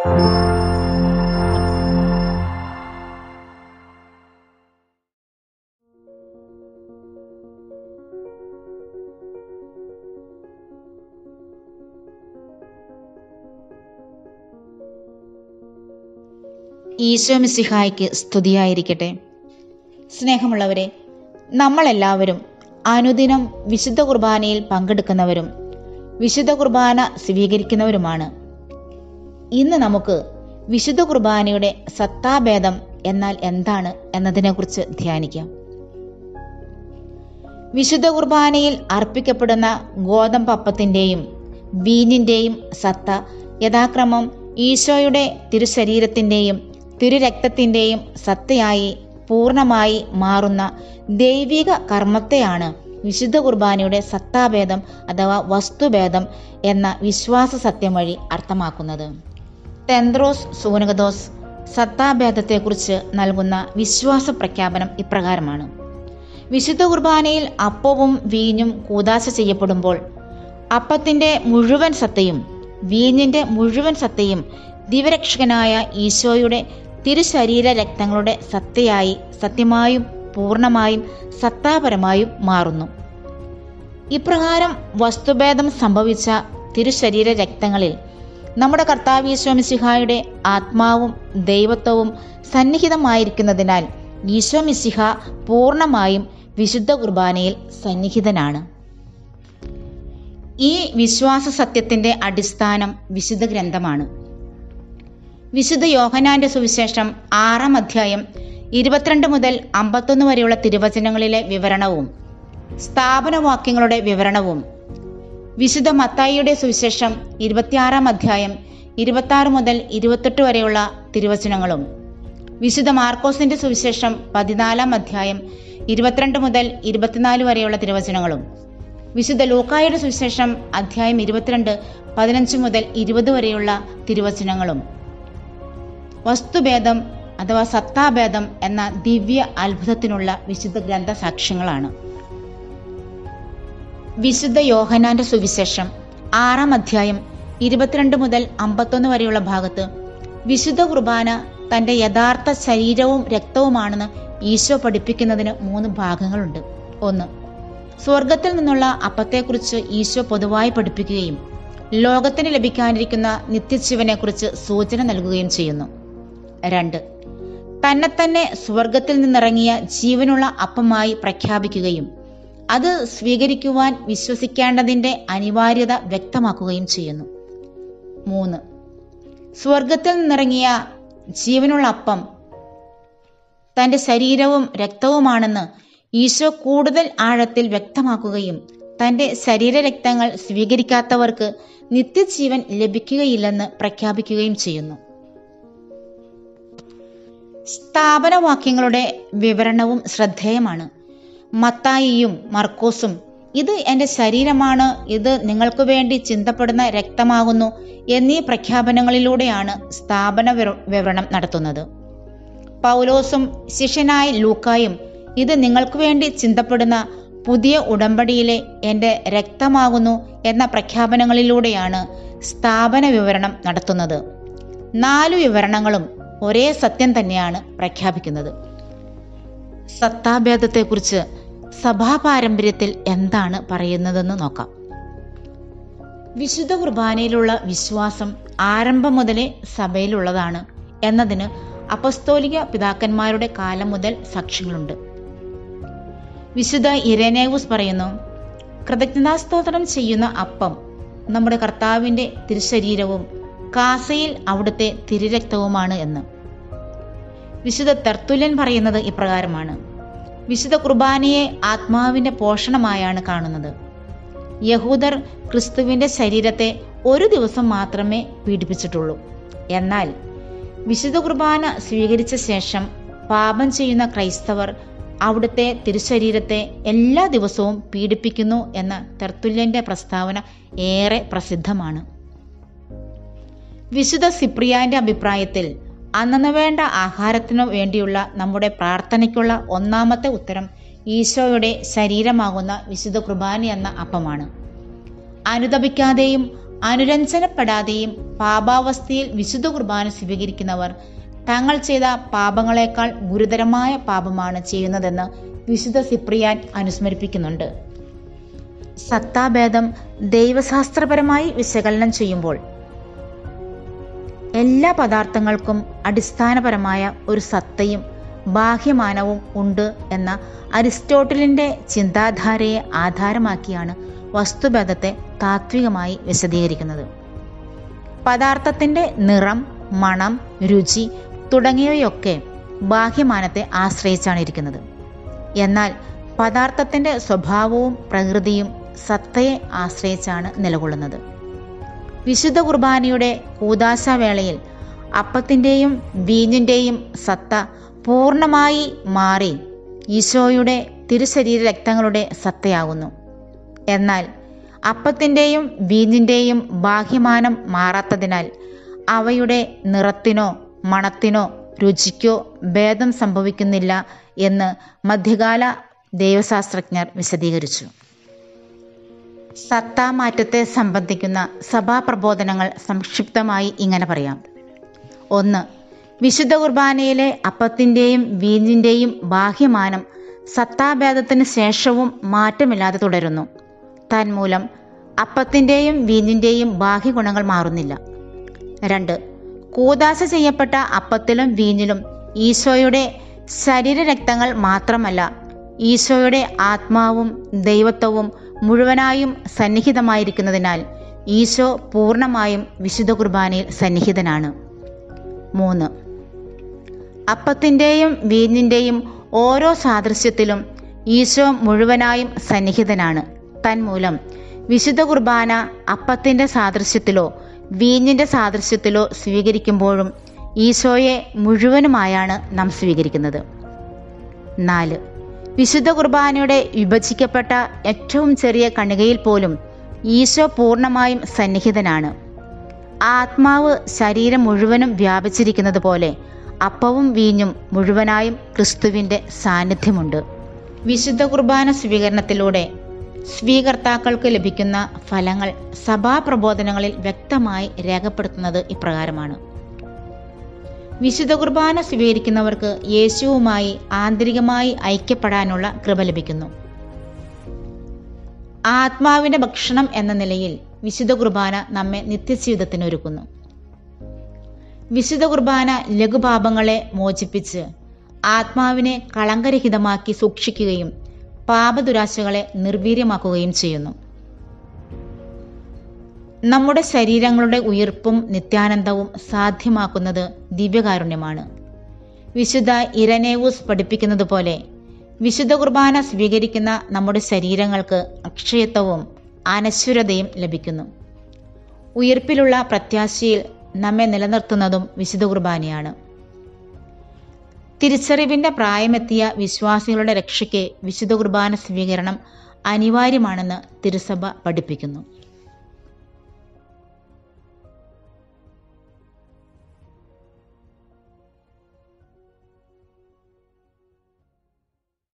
ഈശോ മിശിഹായ്ക്ക് സ്തുതിയായിരിക്കട്ടെ സ്നേഹമുള്ളവരെ നമ്മളെല്ലാവരും അനുദിനം വിശുദ്ധ കുർബാനയിൽ പങ്കെടുക്കുന്നവരും വിശുദ്ധ കുർബാന സ്വീകരിക്കുന്നവരുമാണ് ഇന്ന് നമുക്ക് വിശുദ്ധ കുർബാനയുടെ സത്താഭേദം എന്നാൽ എന്താണ് എന്നതിനെക്കുറിച്ച് ധ്യാനിക്കാം വിശുദ്ധ കുർബാനയിൽ അർപ്പിക്കപ്പെടുന്ന ഗോതമ്പപ്പത്തിൻ്റെയും വീഞ്ഞിൻ്റെയും സത്ത യഥാക്രമം ഈശോയുടെ തിരുശരീരത്തിൻ്റെയും തിരുരക്തത്തിൻ്റെയും സത്തയായി പൂർണ്ണമായി മാറുന്ന ദൈവിക കർമ്മത്തെയാണ് വിശുദ്ധ കുർബാനയുടെ സത്താഭേദം അഥവാ വസ്തുഭേദം എന്ന വിശ്വാസ സത്യം വഴി അർത്ഥമാക്കുന്നത് തെന്ത്രോസ് സൂനകദോസ് സത്താഭേദത്തെക്കുറിച്ച് നൽകുന്ന വിശ്വാസ പ്രഖ്യാപനം ഇപ്രകാരമാണ് വിശുദ്ധ കുർബാനയിൽ അപ്പവും വീഞ്ഞും കൂതാശ ചെയ്യപ്പെടുമ്പോൾ അപ്പത്തിന്റെ മുഴുവൻ സത്തയും വീഞ്ഞിന്റെ മുഴുവൻ സത്തയും ദിവരക്ഷകനായ ഈശോയുടെ തിരുശരീര രക്തങ്ങളുടെ സത്തയായി സത്യമായും പൂർണ്ണമായും സത്താപരമായും മാറുന്നു ഇപ്രകാരം വസ്തുഭേദം സംഭവിച്ച തിരുശരീര രക്തങ്ങളിൽ നമ്മുടെ കർത്താവ് ഈശോമിസിഹായുടെ ആത്മാവും ദൈവത്വവും സന്നിഹിതമായിരിക്കുന്നതിനാൽ ഈശോമിസിഹ പൂർണ്ണമായും വിശുദ്ധ കുർബാനയിൽ സന്നിഹിതനാണ് ഈ വിശ്വാസ സത്യത്തിന്റെ അടിസ്ഥാനം വിശുദ്ധ ഗ്രന്ഥമാണ് വിശുദ്ധ യോഹനാന്റെ സുവിശേഷം ആറാം അധ്യായം ഇരുപത്തിരണ്ട് മുതൽ അമ്പത്തൊന്ന് വരെയുള്ള തിരുവചനങ്ങളിലെ വിവരണവും സ്ഥാപനവാക്യങ്ങളുടെ വിവരണവും വിശുദ്ധ മത്തായിയുടെ സുവിശേഷം ഇരുപത്തിയാറാം അധ്യായം ഇരുപത്തി മുതൽ ഇരുപത്തെട്ട് വരെയുള്ള തിരുവചനങ്ങളും വിശുദ്ധ മാർക്കോസിന്റെ സുവിശേഷം പതിനാലാം അധ്യായം ഇരുപത്തിരണ്ട് മുതൽ ഇരുപത്തിനാല് വരെയുള്ള തിരുവചനങ്ങളും വിശുദ്ധ ലൂക്കായുടെ സുവിശേഷം അധ്യായം ഇരുപത്തിരണ്ട് പതിനഞ്ച് മുതൽ ഇരുപത് വരെയുള്ള തിരുവചനങ്ങളും വസ്തുഭേദം അഥവാ സത്താഭേദം എന്ന ദിവ്യ അത്ഭുതത്തിനുള്ള വിശുദ്ധ ഗ്രന്ഥ സാക്ഷ്യങ്ങളാണ് വിശുദ്ധ യോഹനാന്റെ സുവിശേഷം ആറാം അധ്യായം ഇരുപത്തിരണ്ട് മുതൽ അമ്പത്തൊന്ന് വരെയുള്ള ഭാഗത്ത് വിശുദ്ധ കുർബാന തന്റെ യഥാർത്ഥ ശരീരവും രക്തവുമാണെന്ന് ഈശോ പഠിപ്പിക്കുന്നതിന് മൂന്ന് ഭാഗങ്ങളുണ്ട് ഒന്ന് സ്വർഗത്തിൽ നിന്നുള്ള അപ്പത്തെക്കുറിച്ച് ഈശോ പൊതുവായി പഠിപ്പിക്കുകയും ലോകത്തിന് ലഭിക്കാനിരിക്കുന്ന നിത്യജീവനെക്കുറിച്ച് സൂചന നൽകുകയും ചെയ്യുന്നു രണ്ട് തന്നെ തന്നെ സ്വർഗത്തിൽ നിന്നിറങ്ങിയ ജീവനുള്ള അപ്പമായി പ്രഖ്യാപിക്കുകയും അത് സ്വീകരിക്കുവാൻ വിശ്വസിക്കേണ്ടതിന്റെ അനിവാര്യത വ്യക്തമാക്കുകയും ചെയ്യുന്നു മൂന്ന് സ്വർഗത്തിൽ നിന്നിറങ്ങിയ ജീവനുള്ള അപ്പം തന്റെ ശരീരവും രക്തവുമാണെന്ന് ഈശോ കൂടുതൽ ആഴത്തിൽ വ്യക്തമാക്കുകയും തന്റെ ശരീരരക്തങ്ങൾ സ്വീകരിക്കാത്തവർക്ക് നിത്യജീവൻ ലഭിക്കുകയില്ലെന്ന് പ്രഖ്യാപിക്കുകയും ചെയ്യുന്നു സ്ഥാപനവാക്യങ്ങളുടെ വിവരണവും ശ്രദ്ധേയമാണ് മത്തായിയും മർക്കോസും ഇത് എൻ്റെ ശരീരമാണ് ഇത് നിങ്ങൾക്ക് വേണ്ടി ചിന്തപ്പെടുന്ന രക്തമാകുന്നു എന്നീ പ്രഖ്യാപനങ്ങളിലൂടെയാണ് സ്ഥാപന വിവരണം നടത്തുന്നത് പൗലോസും ശിഷ്യനായ ലൂക്കായും ഇത് നിങ്ങൾക്ക് വേണ്ടി ചിന്തപ്പെടുന്ന പുതിയ ഉടമ്പടിയിലെ എൻ്റെ രക്തമാകുന്നു എന്ന പ്രഖ്യാപനങ്ങളിലൂടെയാണ് സ്ഥാപന വിവരണം നടത്തുന്നത് നാലു വിവരണങ്ങളും ഒരേ സത്യം തന്നെയാണ് പ്രഖ്യാപിക്കുന്നത് സത്താഭേദത്തെക്കുറിച്ച് സഭാ പാരമ്പര്യത്തിൽ എന്താണ് പറയുന്നതെന്ന് നോക്കാം വിശുദ്ധ കുർബാനയിലുള്ള വിശ്വാസം ആരംഭം മുതലേ സഭയിലുള്ളതാണ് എന്നതിന് അപസ്തോലിക പിതാക്കന്മാരുടെ കാലം മുതൽ സാക്ഷ്യങ്ങളുണ്ട് വിശുദ്ധ ഇരനേവൂസ് പറയുന്നു കൃതജ്ഞതാസ്തോത്രം ചെയ്യുന്ന അപ്പം നമ്മുടെ കർത്താവിന്റെ തിരുശരീരവും കാസയിൽ അവിടുത്തെ തിരുരക്തവുമാണ് എന്ന് വിശുദ്ധ തെർത്തുല്യൻ പറയുന്നത് ഇപ്രകാരമാണ് വിശുദ്ധ കുർബാനയെ ആത്മാവിന്റെ പോഷണമായാണ് കാണുന്നത് യഹൂദർ ക്രിസ്തുവിന്റെ ശരീരത്തെ ഒരു ദിവസം മാത്രമേ പീഡിപ്പിച്ചിട്ടുള്ളൂ എന്നാൽ വിശുദ്ധ കുർബാന സ്വീകരിച്ച ശേഷം പാപം ചെയ്യുന്ന ക്രൈസ്തവർ അവിടുത്തെ തിരുശരീരത്തെ എല്ലാ ദിവസവും പീഡിപ്പിക്കുന്നു എന്ന തെർത്തുല്യന്റെ പ്രസ്താവന ഏറെ പ്രസിദ്ധമാണ് വിശുദ്ധ സിപ്രിയാന്റെ അഭിപ്രായത്തിൽ അന്നു വേണ്ട ആഹാരത്തിനു വേണ്ടിയുള്ള നമ്മുടെ പ്രാർത്ഥനയ്ക്കുള്ള ഒന്നാമത്തെ ഉത്തരം ഈശോയുടെ ശരീരമാകുന്ന വിശുദ്ധ കുർബാന എന്ന അപ്പമാണ് അനുതപിക്കാതെയും അനുരഞ്ജനപ്പെടാതെയും പാപാവസ്ഥയിൽ വിശുദ്ധ കുർബാന സ്വീകരിക്കുന്നവർ തങ്ങൾ ചെയ്ത പാപങ്ങളെക്കാൾ ഗുരുതരമായ പാപമാണ് ചെയ്യുന്നതെന്ന് വിശുദ്ധ സിപ്രിയാൻ അനുസ്മരിപ്പിക്കുന്നുണ്ട് സത്താഭേദം ദൈവശാസ്ത്രപരമായി വിശകലനം ചെയ്യുമ്പോൾ എല്ലാ പദാർത്ഥങ്ങൾക്കും അടിസ്ഥാനപരമായ ഒരു സത്തയും ബാഹ്യമാനവും ഉണ്ട് എന്ന അരിസ്റ്റോട്ടലിന്റെ ചിന്താധാരയെ ആധാരമാക്കിയാണ് വസ്തുഭേദത്തെ താത്വികമായി വിശദീകരിക്കുന്നത് പദാർത്ഥത്തിന്റെ നിറം മണം രുചി തുടങ്ങിയവയൊക്കെ ബാഹ്യമാനത്തെ ആശ്രയിച്ചാണ് ഇരിക്കുന്നത് എന്നാൽ പദാർത്ഥത്തിന്റെ സ്വഭാവവും പ്രകൃതിയും സത്തയെ ആശ്രയിച്ചാണ് നിലകൊള്ളുന്നത് വിശുദ്ധ കുർബാനയുടെ കൂതാശവേളയിൽ അപ്പത്തിൻ്റെയും വീഞ്ഞിൻ്റെയും സത്ത പൂർണ്ണമായി മാറി ഈശോയുടെ തിരുശരീര രക്തങ്ങളുടെ സത്തയാകുന്നു എന്നാൽ അപ്പത്തിൻ്റെയും വീഞ്ഞിൻ്റെയും ബാഹ്യമാനം മാറാത്തതിനാൽ അവയുടെ നിറത്തിനോ മണത്തിനോ രുചിക്കോ ഭേദം സംഭവിക്കുന്നില്ല എന്ന് മധ്യകാല ദൈവശാസ്ത്രജ്ഞർ വിശദീകരിച്ചു സത്താമാറ്റത്തെ സംബന്ധിക്കുന്ന സഭാപ്രബോധനങ്ങൾ സംക്ഷിപ്തമായി ഇങ്ങനെ പറയാം ഒന്ന് വിശുദ്ധ കുർബാനയിലെ അപ്പത്തിൻ്റെയും വീഞ്ഞിൻ്റെയും ബാഹ്യമാനം സത്താഭേദത്തിന് ശേഷവും മാറ്റമില്ലാതെ തുടരുന്നു തന്മൂലം അപ്പത്തിൻ്റെയും വീഞ്ഞിൻ്റെയും ബാഹ്യഗുണങ്ങൾ മാറുന്നില്ല രണ്ട് കൂതാശ ചെയ്യപ്പെട്ട അപ്പത്തിലും വീഞ്ഞിലും ഈശോയുടെ ശരീരരക്തങ്ങൾ മാത്രമല്ല ഈശോയുടെ ആത്മാവും ദൈവത്വവും മുഴുവനായും സന്നിഹിതമായിരിക്കുന്നതിനാൽ ഈശോ പൂർണ്ണമായും വിശുദ്ധ കുർബാനയിൽ സന്നിഹിതനാണ് മൂന്ന് അപ്പത്തിൻ്റെയും വീഞ്ഞിൻ്റെയും ഓരോ സാദൃശ്യത്തിലും ഈശോ മുഴുവനായും സന്നിഹിതനാണ് തന്മൂലം വിശുദ്ധ കുർബാന അപ്പത്തിൻ്റെ സാദൃശ്യത്തിലോ വീഞ്ഞിൻ്റെ സാദൃശ്യത്തിലോ സ്വീകരിക്കുമ്പോഴും ഈശോയെ മുഴുവനുമായാണ് നാം സ്വീകരിക്കുന്നത് നാല് വിശുദ്ധ കുർബാനയുടെ വിഭജിക്കപ്പെട്ട ഏറ്റവും ചെറിയ കണികയിൽ പോലും ഈശോ പൂർണ്ണമായും സന്നിഹിതനാണ് ആത്മാവ് ശരീരം മുഴുവനും വ്യാപിച്ചിരിക്കുന്നത് പോലെ അപ്പവും വീഞ്ഞും മുഴുവനായും ക്രിസ്തുവിൻ്റെ സാന്നിധ്യമുണ്ട് വിശുദ്ധ കുർബാന സ്വീകരണത്തിലൂടെ സ്വീകർത്താക്കൾക്ക് ലഭിക്കുന്ന ഫലങ്ങൾ സഭാപ്രബോധനങ്ങളിൽ വ്യക്തമായി രേഖപ്പെടുത്തുന്നത് ഇപ്രകാരമാണ് വിശുദ്ധ കുർബാന സ്വീകരിക്കുന്നവർക്ക് യേശുവുമായി ആന്തരികമായി ഐക്യപ്പെടാനുള്ള കൃപ ലഭിക്കുന്നു ആത്മാവിന്റെ ഭക്ഷണം എന്ന നിലയിൽ വിശുദ്ധ കുർബാന നമ്മെ നിത്യജീവിതത്തിന് ഒരുക്കുന്നു വിശുദ്ധ കുർബാന ലഘുപാപങ്ങളെ മോചിപ്പിച്ച് ആത്മാവിനെ കളങ്കരഹിതമാക്കി സൂക്ഷിക്കുകയും പാപദുരാശകളെ നിർവീര്യമാക്കുകയും ചെയ്യുന്നു നമ്മുടെ ശരീരങ്ങളുടെ ഉയിർപ്പും നിത്യാനന്ദവും സാധ്യമാക്കുന്നത് ദിവ്യകാരുണ്യമാണ് വിശുദ്ധ ഇരനേവൂസ് പഠിപ്പിക്കുന്നത് പോലെ വിശുദ്ധ കുർബാന സ്വീകരിക്കുന്ന നമ്മുടെ ശരീരങ്ങൾക്ക് അക്ഷയത്വവും അനശ്വരതയും ലഭിക്കുന്നു ഉയിർപ്പിലുള്ള പ്രത്യാശയിൽ നമ്മെ നിലനിർത്തുന്നതും വിശുദ്ധ കുർബാനയാണ് തിരിച്ചറിവിന്റെ പ്രായമെത്തിയ വിശ്വാസികളുടെ രക്ഷയ്ക്ക് വിശുദ്ധ കുർബാന സ്വീകരണം അനിവാര്യമാണെന്ന് തിരുസഭ പഠിപ്പിക്കുന്നു